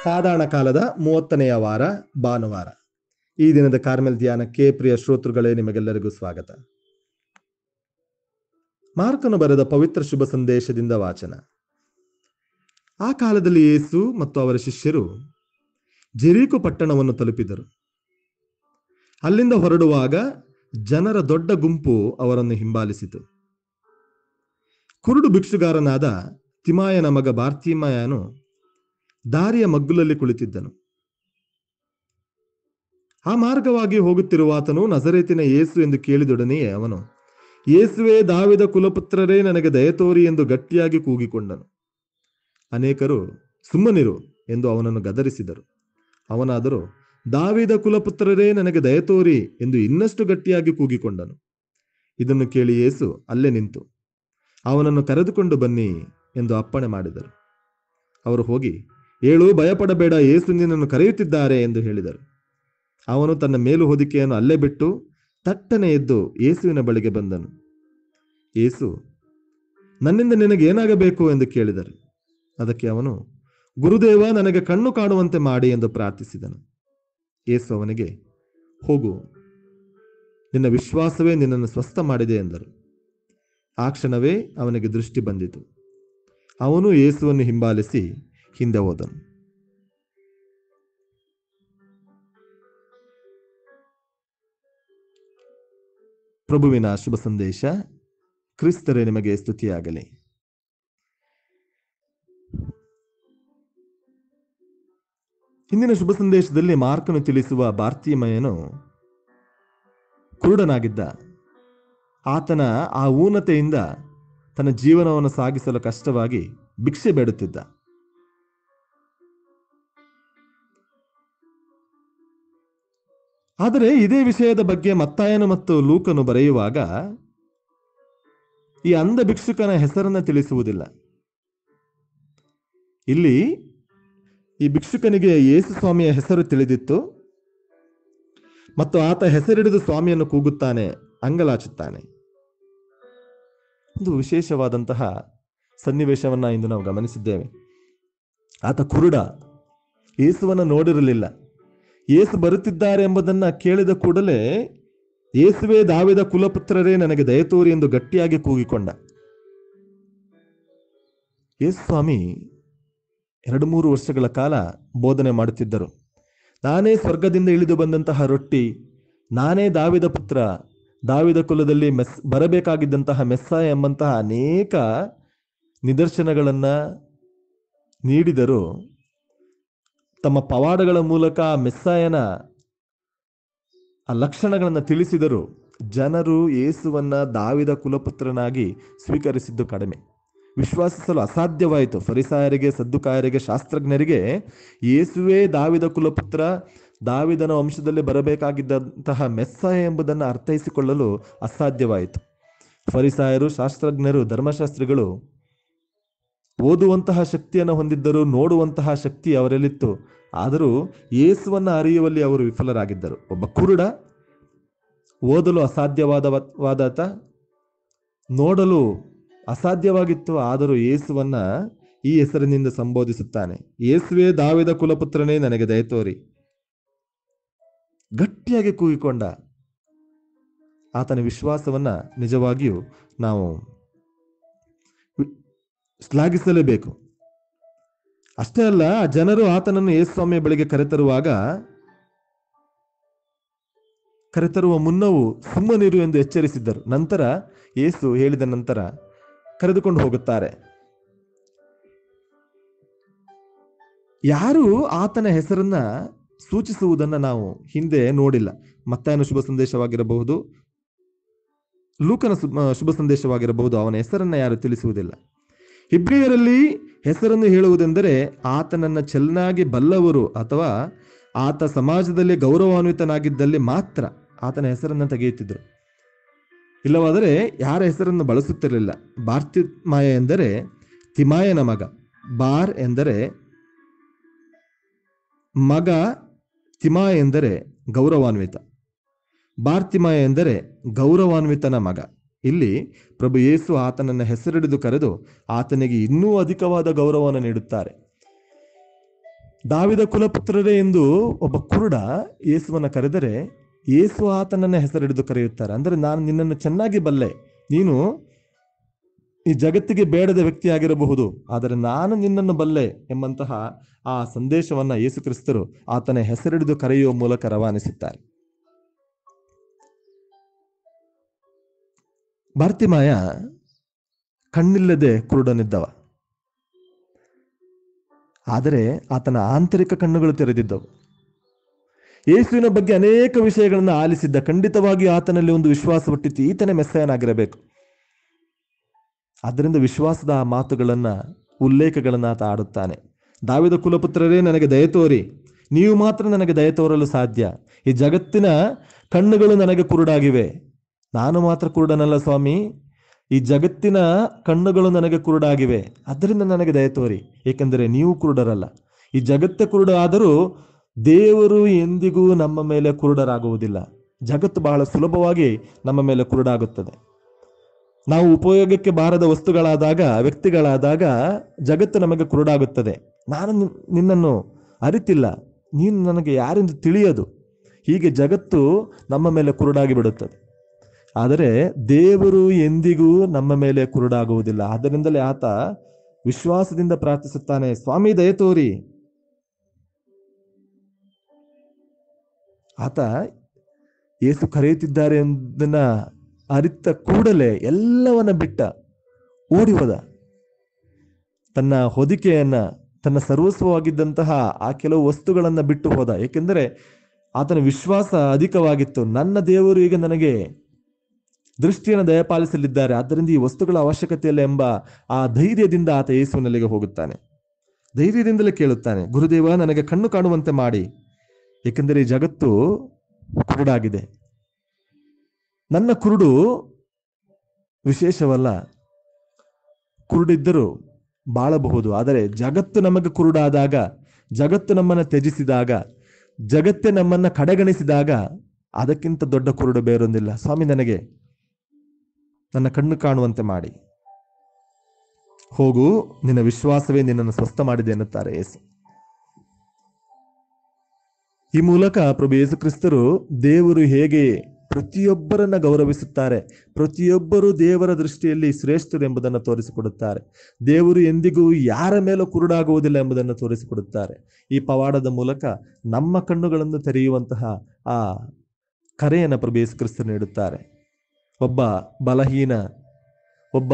ಸಾಧಾರಣ ಕಾಲದ ಮೂವತ್ತನೆಯ ವಾರ ಭಾನುವಾರ ಈ ದಿನದ ಕಾರ್ಮೆಲ್ ಧ್ಯಾನಕ್ಕೆ ಪ್ರಿಯ ಶ್ರೋತೃಗಳೇ ನಿಮಗೆಲ್ಲರಿಗೂ ಸ್ವಾಗತ ಮಾರ್ಕನು ಬರೆದ ಪವಿತ್ರ ಶುಭ ಸಂದೇಶದಿಂದ ವಾಚನ ಆ ಕಾಲದಲ್ಲಿ ಯೇಸು ಮತ್ತು ಅವರ ಶಿಷ್ಯರು ಜೆರೀಕು ಪಟ್ಟಣವನ್ನು ತಲುಪಿದರು ಅಲ್ಲಿಂದ ಹೊರಡುವಾಗ ಜನರ ದೊಡ್ಡ ಗುಂಪು ಅವರನ್ನು ಹಿಂಬಾಲಿಸಿತು ಕುರುಡು ಭಿಕ್ಷುಗಾರನಾದ ತಿಮಾಯನ ಮಗ ಬಾರ್ತಿಮಾಯನು ದಾರಿಯ ಮಗ್ಗುಲಲ್ಲಿ ಕುಳಿತಿದ್ದನು ಆ ಮಾರ್ಗವಾಗಿ ಹೋಗುತ್ತಿರುವಾತನು ನಜರೇತಿನ ಯೇಸು ಎಂದು ಕೇಳಿದೊಡನೆಯೇ ಅವನು ಯೇಸುವೇ ದಾವಿದ ಕುಲಪುತ್ರರೇ ನನಗೆ ದಯತೋರಿ ಎಂದು ಗಟ್ಟಿಯಾಗಿ ಕೂಗಿಕೊಂಡನು ಅನೇಕರು ಸುಮ್ಮನಿರು ಎಂದು ಅವನನ್ನು ಗದರಿಸಿದರು ಅವನಾದರೂ ದಾವಿದ ಕುಲಪುತ್ರರೇ ನನಗೆ ದಯತೋರಿ ಎಂದು ಇನ್ನಷ್ಟು ಗಟ್ಟಿಯಾಗಿ ಕೂಗಿಕೊಂಡನು ಇದನ್ನು ಕೇಳಿ ಯೇಸು ಅಲ್ಲೇ ನಿಂತು ಅವನನ್ನು ಕರೆದುಕೊಂಡು ಬನ್ನಿ ಎಂದು ಅಪ್ಪಣೆ ಮಾಡಿದರು ಅವರು ಹೋಗಿ ಏಳು ಭಯಪಡಬೇಡ ಯೇಸು ನಿನ್ನನ್ನು ಕರೆಯುತ್ತಿದ್ದಾರೆ ಎಂದು ಹೇಳಿದರು ಅವನು ತನ್ನ ಮೇಲು ಹೊದಿಕೆಯನ್ನು ಅಲ್ಲೇ ಬಿಟ್ಟು ತಟ್ಟನೆ ಎದ್ದು ಯೇಸುವಿನ ಬಳಿಗೆ ಬಂದನು ಯೇಸು ನನ್ನಿಂದ ನಿನಗೆ ಏನಾಗಬೇಕು ಎಂದು ಕೇಳಿದರು ಅದಕ್ಕೆ ಅವನು ಗುರುದೇವ ನನಗೆ ಕಣ್ಣು ಕಾಣುವಂತೆ ಮಾಡಿ ಎಂದು ಪ್ರಾರ್ಥಿಸಿದನು ಯೇಸು ಅವನಿಗೆ ಹೋಗು ನಿನ್ನ ವಿಶ್ವಾಸವೇ ನಿನ್ನನ್ನು ಸ್ವಸ್ಥ ಮಾಡಿದೆ ಎಂದರು ಆ ಕ್ಷಣವೇ ಅವನಿಗೆ ದೃಷ್ಟಿ ಬಂದಿತು ಅವನು ಯೇಸುವನ್ನು ಹಿಂಬಾಲಿಸಿ ಹಿಂದೆ ಹೋದನು ಪ್ರಭುವಿನ ಶುಭ ಸಂದೇಶ ಕ್ರಿಸ್ತರೇ ನಿಮಗೆ ಸ್ತುತಿಯಾಗಲಿ ಹಿಂದಿನ ಶುಭ ಸಂದೇಶದಲ್ಲಿ ಮಾರ್ಕನು ತಿಳಿಸುವ ಭಾರತೀಮಯನು ಕುರುಡನಾಗಿದ್ದ ಆತನ ಆ ಊನತೆಯಿಂದ ತನ್ನ ಜೀವನವನ್ನು ಸಾಗಿಸಲು ಕಷ್ಟವಾಗಿ ಭಿಕ್ಷೆ ಬೇಡುತ್ತಿದ್ದ ಆದರೆ ಇದೇ ವಿಷಯದ ಬಗ್ಗೆ ಮತ್ತಾಯನು ಮತ್ತು ಲೂಕನು ಬರೆಯುವಾಗ ಈ ಅಂಧ ಭಿಕ್ಷುಕನ ಹೆಸರನ್ನ ತಿಳಿಸುವುದಿಲ್ಲ ಇಲ್ಲಿ ಈ ಭಿಕ್ಷುಕನಿಗೆ ಯೇಸು ಸ್ವಾಮಿಯ ಹೆಸರು ತಿಳಿದಿತ್ತು ಮತ್ತು ಆತ ಹೆಸರಿಡಿದು ಸ್ವಾಮಿಯನ್ನು ಕೂಗುತ್ತಾನೆ ಅಂಗಲಾಚುತ್ತಾನೆ ಒಂದು ವಿಶೇಷವಾದಂತಹ ಸನ್ನಿವೇಶವನ್ನ ಇಂದು ನಾವು ಗಮನಿಸಿದ್ದೇವೆ ಆತ ಕುರುಡ ಯೇಸುವನ್ನು ನೋಡಿರಲಿಲ್ಲ ಯೇಸು ಬರುತ್ತಿದ್ದಾರೆ ಎಂಬುದನ್ನ ಕೇಳಿದ ಕೂಡಲೇ ಯೇಸುವೇ ದಾವಿದ ಕುಲಪುತ್ರರೇ ನನಗೆ ದಯತೋರಿ ಎಂದು ಗಟ್ಟಿಯಾಗಿ ಕೂಗಿಕೊಂಡ ಯೇಸು ಸ್ವಾಮಿ ಎರಡು ಮೂರು ವರ್ಷಗಳ ಕಾಲ ಬೋಧನೆ ಮಾಡುತ್ತಿದ್ದರು ನಾನೇ ಸ್ವರ್ಗದಿಂದ ಇಳಿದು ಬಂದಂತಹ ರೊಟ್ಟಿ ನಾನೇ ದಾವಿದ ಪುತ್ರ ದಾವಿದ ಕುಲದಲ್ಲಿ ಮೆಸ್ ಬರಬೇಕಾಗಿದ್ದಂತಹ ಮೆಸ್ಸಾಯ ಎಂಬಂತಹ ಅನೇಕ ನಿದರ್ಶನಗಳನ್ನ ನೀಡಿದರು ತಮ್ಮ ಪವಾಡಗಳ ಮೂಲಕ ಮೆಸ್ಸಾಯನ ಆ ಲಕ್ಷಣಗಳನ್ನು ತಿಳಿಸಿದರು ಜನರು ಯೇಸುವನ್ನ ದಾವಿದ ಕುಲಪುತ್ರನಾಗಿ ಸ್ವೀಕರಿಸಿದ್ದು ಕಡಿಮೆ ವಿಶ್ವಾಸಿಸಲು ಅಸಾಧ್ಯವಾಯಿತು ಫರಿಸಾಯರಿಗೆ ಸದ್ದುಕಾಯರಿಗೆ ಶಾಸ್ತ್ರಜ್ಞರಿಗೆ ಯೇಸುವೇ ದಾವಿದ ಕುಲಪುತ್ರ ದಾವಿದನ ವಂಶದಲ್ಲಿ ಬರಬೇಕಾಗಿದ್ದಂತಹ ಮೆಸ್ಸಾಯ ಎಂಬುದನ್ನು ಅರ್ಥೈಸಿಕೊಳ್ಳಲು ಅಸಾಧ್ಯವಾಯಿತು ಫರಿಸಾಯರು ಶಾಸ್ತ್ರಜ್ಞರು ಧರ್ಮಶಾಸ್ತ್ರಿಗಳು ಓದುವಂತಹ ಶಕ್ತಿಯನ್ನು ಹೊಂದಿದ್ದರು ನೋಡುವಂತಹ ಶಕ್ತಿ ಅವರಲ್ಲಿತ್ತು ಆದರೂ ಯೇಸುವನ್ನ ಅರಿಯುವಲ್ಲಿ ಅವರು ವಿಫಲರಾಗಿದ್ದರು ಒಬ್ಬ ಕುರುಡ ಓದಲು ಅಸಾಧ್ಯವಾದ ವಾದಾತ ನೋಡಲು ಅಸಾಧ್ಯವಾಗಿತ್ತು ಆದರೂ ಯೇಸುವನ್ನ ಈ ಹೆಸರಿನಿಂದ ಸಂಬೋಧಿಸುತ್ತಾನೆ ಯೇಸುವೇ ದಾವಿದ ಕುಲಪುತ್ರನೇ ನನಗೆ ದಯತೋರಿ ಗಟ್ಟಿಯಾಗಿ ಕೂಗಿಕೊಂಡ ಆತನ ವಿಶ್ವಾಸವನ್ನ ನಿಜವಾಗಿಯೂ ನಾವು ಶ್ಲಾಘಿಸಲೇಬೇಕು ಅಷ್ಟೇ ಅಲ್ಲ ಜನರು ಆತನನ್ನು ಯೇಸುಸ್ವಾಮಿಯ ಬಳಿಗೆ ಕರೆತರುವಾಗ ಕರೆತರುವ ಮುನ್ನವೂ ಸುಮ್ಮನಿರು ಎಂದು ಎಚ್ಚರಿಸಿದ್ದರು ನಂತರ ಯೇಸು ಹೇಳಿದ ನಂತರ ಕರೆದುಕೊಂಡು ಹೋಗುತ್ತಾರೆ ಯಾರು ಆತನ ಹೆಸರನ್ನ ಸೂಚಿಸುವುದನ್ನು ನಾವು ಹಿಂದೆ ನೋಡಿಲ್ಲ ಮತ್ತಾಯನ ಶುಭ ಸಂದೇಶವಾಗಿರಬಹುದು ಲೂಕನ ಶುಭ ಸಂದೇಶವಾಗಿರಬಹುದು ಅವನ ಹೆಸರನ್ನ ಯಾರು ತಿಳಿಸುವುದಿಲ್ಲ ಹಿಬ್ರಿಯರಲ್ಲಿ ಹೆಸರನ್ನು ಹೇಳುವುದೆಂದರೆ ಆತನನ್ನ ಚೆನ್ನಾಗಿ ಬಲ್ಲವರು ಅಥವಾ ಆತ ಸಮಾಜದಲ್ಲಿ ಗೌರವಾನ್ವಿತನಾಗಿದ್ದಲ್ಲಿ ಮಾತ್ರ ಆತನ ಹೆಸರನ್ನು ತೆಗೆಯುತ್ತಿದ್ದರು ಇಲ್ಲವಾದರೆ ಯಾರ ಹೆಸರನ್ನು ಬಳಸುತ್ತಿರಲಿಲ್ಲ ಬಾರ್ತಿಮಾಯ ಎಂದರೆ ತಿಮಾಯನ ಮಗ ಬಾರ್ ಎಂದರೆ ಮಗ ತಿಮಾ ಎಂದರೆ ಗೌರವಾನ್ವಿತ ಬಾರ್ತಿಮಾಯ ಎಂದರೆ ಗೌರವಾನ್ವಿತನ ಮಗ ಇಲ್ಲಿ ಪ್ರಭು ಯೇಸು ಆತನನ್ನ ಹೆಸರಿಡಿದು ಕರೆದು ಆತನಿಗೆ ಇನ್ನೂ ಅಧಿಕವಾದ ಗೌರವವನ್ನು ನೀಡುತ್ತಾರೆ ದಾವಿದ ಕುಲಪುತ್ರರೇ ಎಂದು ಒಬ್ಬ ಕುರುಡ ಯೇಸುವನ್ನ ಕರೆದರೆ ಯೇಸು ಆತನನ್ನ ಹೆಸರಿಡಿದು ಕರೆಯುತ್ತಾರೆ ಅಂದರೆ ನಾನು ನಿನ್ನನ್ನು ಚೆನ್ನಾಗಿ ಬಲ್ಲೆ ನೀನು ಈ ಜಗತ್ತಿಗೆ ಬೇಡದ ವ್ಯಕ್ತಿಯಾಗಿರಬಹುದು ಆದರೆ ನಾನು ನಿನ್ನನ್ನು ಬಲ್ಲೆ ಎಂಬಂತಹ ಆ ಸಂದೇಶವನ್ನ ಯೇಸು ಕ್ರಿಸ್ತರು ಆತನ ಹೆಸರಿಡಿದು ಕರೆಯುವ ಮೂಲಕ ರವಾನಿಸುತ್ತಾರೆ ಭಾರತಿಮಾಯ ಕಣ್ಣಿಲ್ಲದೆ ಕುರುಡನಿದ್ದವ ಆದರೆ ಆತನ ಆಂತರಿಕ ಕಣ್ಣುಗಳು ತೆರೆದಿದ್ದವು ಯೇಸುವಿನ ಬಗ್ಗೆ ಅನೇಕ ವಿಷಯಗಳನ್ನು ಆಲಿಸಿದ್ದ ಖಂಡಿತವಾಗಿ ಆತನಲ್ಲಿ ಒಂದು ವಿಶ್ವಾಸ ಹುಟ್ಟಿತ್ತು ಈತನೇ ಮೆಸ್ಸಯನಾಗಿರಬೇಕು ಆದ್ದರಿಂದ ವಿಶ್ವಾಸದ ಆ ಮಾತುಗಳನ್ನ ಉಲ್ಲೇಖಗಳನ್ನ ಆತ ಆಡುತ್ತಾನೆ ದಾವಿದ ಕುಲಪುತ್ರರೇ ನನಗೆ ದಯ ತೋರಿ ನೀವು ಮಾತ್ರ ನನಗೆ ದಯ ತೋರಲು ಸಾಧ್ಯ ಈ ಜಗತ್ತಿನ ಕಣ್ಣುಗಳು ನನಗೆ ಕುರುಡಾಗಿವೆ ನಾನು ಮಾತ್ರ ಕುರುಡನಲ್ಲ ಸ್ವಾಮಿ ಈ ಜಗತ್ತಿನ ಕಣ್ಣುಗಳು ನನಗೆ ಕುರುಡಾಗಿವೆ ಅದರಿಂದ ನನಗೆ ದಯ ತೋರಿ ಏಕೆಂದರೆ ನೀವು ಕುರುಡರಲ್ಲ ಈ ಜಗತ್ತೇ ಕುರುಡ ಆದರೂ ದೇವರು ಎಂದಿಗೂ ನಮ್ಮ ಮೇಲೆ ಕುರುಡರಾಗುವುದಿಲ್ಲ ಜಗತ್ತು ಬಹಳ ಸುಲಭವಾಗಿ ನಮ್ಮ ಮೇಲೆ ಕುರುಡಾಗುತ್ತದೆ ನಾವು ಉಪಯೋಗಕ್ಕೆ ಬಾರದ ವಸ್ತುಗಳಾದಾಗ ವ್ಯಕ್ತಿಗಳಾದಾಗ ಜಗತ್ತು ನಮಗೆ ಕುರುಡಾಗುತ್ತದೆ ನಾನು ನಿನ್- ನಿನ್ನನ್ನು ಅರಿತಿಲ್ಲ ನೀನು ನನಗೆ ಯಾರೆಂದು ತಿಳಿಯದು ಹೀಗೆ ಜಗತ್ತು ನಮ್ಮ ಮೇಲೆ ಕುರುಡಾಗಿ ಬಿಡುತ್ತದೆ ಆದರೆ ದೇವರು ಎಂದಿಗೂ ನಮ್ಮ ಮೇಲೆ ಕುರುಡಾಗುವುದಿಲ್ಲ ಆದ್ದರಿಂದಲೇ ಆತ ವಿಶ್ವಾಸದಿಂದ ಪ್ರಾರ್ಥಿಸುತ್ತಾನೆ ಸ್ವಾಮಿ ದಯ ತೋರಿ ಆತ ಏಸು ಕರೆಯುತ್ತಿದ್ದಾರೆ ಎಂದನ್ನ ಅರಿತ ಕೂಡಲೇ ಎಲ್ಲವನ್ನ ಬಿಟ್ಟ ಓಡಿ ಹೋದ ತನ್ನ ಹೊದಿಕೆಯನ್ನ ತನ್ನ ಸರ್ವಸ್ವವಾಗಿದ್ದಂತಹ ಆ ಕೆಲವು ವಸ್ತುಗಳನ್ನ ಬಿಟ್ಟು ಹೋದ ಏಕೆಂದರೆ ಆತನ ವಿಶ್ವಾಸ ಅಧಿಕವಾಗಿತ್ತು ನನ್ನ ದೇವರು ಈಗ ನನಗೆ ದೃಷ್ಟಿಯನ್ನು ದಯಪಾಲಿಸಲಿದ್ದಾರೆ ಆದ್ದರಿಂದ ಈ ವಸ್ತುಗಳ ಅವಶ್ಯಕತೆ ಇಲ್ಲ ಎಂಬ ಆ ಧೈರ್ಯದಿಂದ ಆತ ಯೇಸುವಿನಲ್ಲಿಗೆ ಹೋಗುತ್ತಾನೆ ಧೈರ್ಯದಿಂದಲೇ ಕೇಳುತ್ತಾನೆ ಗುರುದೇವ ನನಗೆ ಕಣ್ಣು ಕಾಣುವಂತೆ ಮಾಡಿ ಏಕೆಂದರೆ ಈ ಜಗತ್ತು ಕುರುಡಾಗಿದೆ ನನ್ನ ಕುರುಡು ವಿಶೇಷವಲ್ಲ ಕುರುಡಿದ್ದರೂ ಬಾಳಬಹುದು ಆದರೆ ಜಗತ್ತು ನಮಗೆ ಕುರುಡಾದಾಗ ಜಗತ್ತು ನಮ್ಮನ್ನು ತ್ಯಜಿಸಿದಾಗ ಜಗತ್ತೇ ನಮ್ಮನ್ನ ಕಡೆಗಣಿಸಿದಾಗ ಅದಕ್ಕಿಂತ ದೊಡ್ಡ ಕುರುಡು ಬೇರೊಂದಿಲ್ಲ ಸ್ವಾಮಿ ನನಗೆ ನನ್ನ ಕಣ್ಣು ಕಾಣುವಂತೆ ಮಾಡಿ ಹೋಗು ನಿನ್ನ ವಿಶ್ವಾಸವೇ ನಿನ್ನನ್ನು ಸ್ವಸ್ಥ ಮಾಡಿದೆ ಎನ್ನುತ್ತಾರೆ ಯೇಸು ಈ ಮೂಲಕ ಪ್ರಭು ಯೇಸು ಕ್ರಿಸ್ತರು ದೇವರು ಹೇಗೆ ಪ್ರತಿಯೊಬ್ಬರನ್ನ ಗೌರವಿಸುತ್ತಾರೆ ಪ್ರತಿಯೊಬ್ಬರು ದೇವರ ದೃಷ್ಟಿಯಲ್ಲಿ ಶ್ರೇಷ್ಠರು ಎಂಬುದನ್ನು ತೋರಿಸಿಕೊಡುತ್ತಾರೆ ದೇವರು ಎಂದಿಗೂ ಯಾರ ಮೇಲೂ ಕುರುಡಾಗುವುದಿಲ್ಲ ಎಂಬುದನ್ನು ತೋರಿಸಿಕೊಡುತ್ತಾರೆ ಈ ಪವಾಡದ ಮೂಲಕ ನಮ್ಮ ಕಣ್ಣುಗಳನ್ನು ತೆರೆಯುವಂತಹ ಆ ಕರೆಯನ್ನು ಪ್ರಭು ಯೇಸು ಕ್ರಿಸ್ತರು ನೀಡುತ್ತಾರೆ ಒಬ್ಬ ಬಲಹೀನ ಒಬ್ಬ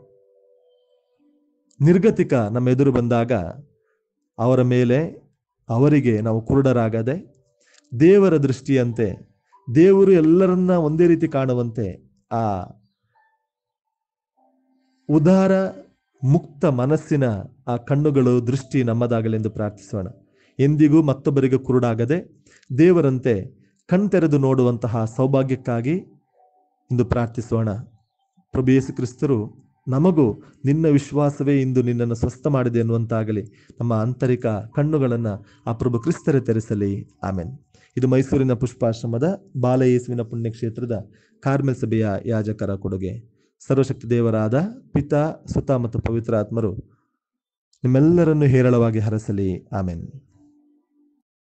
ನಿರ್ಗತಿಕ ನಮ್ಮ ಎದುರು ಬಂದಾಗ ಅವರ ಮೇಲೆ ಅವರಿಗೆ ನಾವು ಕುರುಡರಾಗದೆ ದೇವರ ದೃಷ್ಟಿಯಂತೆ ದೇವರು ಎಲ್ಲರನ್ನ ಒಂದೇ ರೀತಿ ಕಾಣುವಂತೆ ಆ ಉದಾರ ಮುಕ್ತ ಮನಸ್ಸಿನ ಆ ಕಣ್ಣುಗಳು ದೃಷ್ಟಿ ನಮ್ಮದಾಗಲೆಂದು ಪ್ರಾರ್ಥಿಸೋಣ ಎಂದಿಗೂ ಮತ್ತೊಬ್ಬರಿಗೆ ಕುರುಡಾಗದೆ ದೇವರಂತೆ ಕಣ್ತೆರೆದು ನೋಡುವಂತಹ ಸೌಭಾಗ್ಯಕ್ಕಾಗಿ ಇಂದು ಪ್ರಾರ್ಥಿಸೋಣ ಪ್ರಭು ಯೇಸು ಕ್ರಿಸ್ತರು ನಮಗೂ ನಿನ್ನ ವಿಶ್ವಾಸವೇ ಇಂದು ನಿನ್ನನ್ನು ಸ್ವಸ್ಥ ಮಾಡಿದೆ ಎನ್ನುವಂತಾಗಲಿ ನಮ್ಮ ಆಂತರಿಕ ಕಣ್ಣುಗಳನ್ನು ಆ ಪ್ರಭು ಕ್ರಿಸ್ತರೇ ತೆರೆಸಲಿ ಆಮೆನ್ ಇದು ಮೈಸೂರಿನ ಪುಷ್ಪಾಶ್ರಮದ ಬಾಲಯೇಸುವಿನ ಪುಣ್ಯಕ್ಷೇತ್ರದ ಕಾರ್ಮೆಲ್ ಸಭೆಯ ಯಾಜಕರ ಕೊಡುಗೆ ಸರ್ವಶಕ್ತಿ ದೇವರಾದ ಪಿತಾ ಸುತ ಮತ್ತು ಪವಿತ್ರ ಆತ್ಮರು ನಿಮ್ಮೆಲ್ಲರನ್ನು ಹೇರಳವಾಗಿ ಹರಸಲಿ ಆಮೆನ್